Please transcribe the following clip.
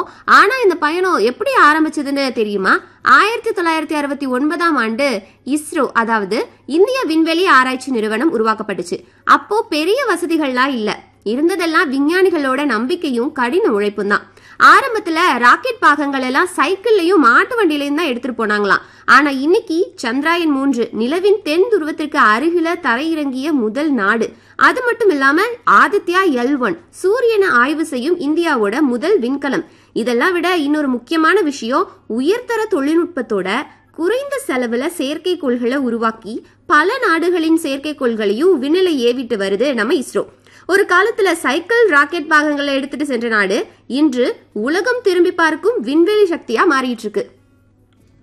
ஆனா இந்த பயணம் எப்படி ஆரம்பிச்சதுன்னு தெரியுமா ஆயிரத்தி தொள்ளாயிரத்தி அறுபத்தி ஒன்பதாம் ஆண்டு இஸ்ரோ அதாவது இந்திய விண்வெளி ஆராய்ச்சி நிறுவனம் உருவாக்கப்பட்டுச்சு அப்போ பெரிய வசதிகள்லாம் இல்ல இருந்ததெல்லாம் விஞ்ஞானிகளோட நம்பிக்கையும் கடின உழைப்பும் தான் ஆரம்பத்துல ராக்கெட் பாகங்கள் எல்லாம் சைக்கிள்லயும் மாட்டு வண்டியிலையும் தான் எடுத்துட்டு போனாங்களாம் ஆனா இன்னைக்கு சந்திராயன் மூன்று நிலவின் தென் துருவத்திற்கு அருகில தரையிறங்கிய முதல் நாடு அது மட்டும் இல்லாம ஆதித்யா எல் ஒன் சூரியனை ஆய்வு செய்யும் இந்தியாவோட முதல் விண்கலம் இதெல்லாம் விட இன்னொரு முக்கியமான விஷயம் உயர்தர தொழில்நுட்பத்தோட குறைந்த செலவுல செயற்கைக்கோள்களை உருவாக்கி பல நாடுகளின் செயற்கைக்கோள்களையும் விண்ணில ஏவிட்டு வருது நம்ம இஸ்ரோ ஒரு காலத்துல சைக்கிள் ராக்கெட் பாகங்களை எடுத்துட்டு சென்ற நாடு இன்று உலகம் திரும்பி பார்க்கும் விண்வெளி சக்தியா மாறிட்டு இருக்கு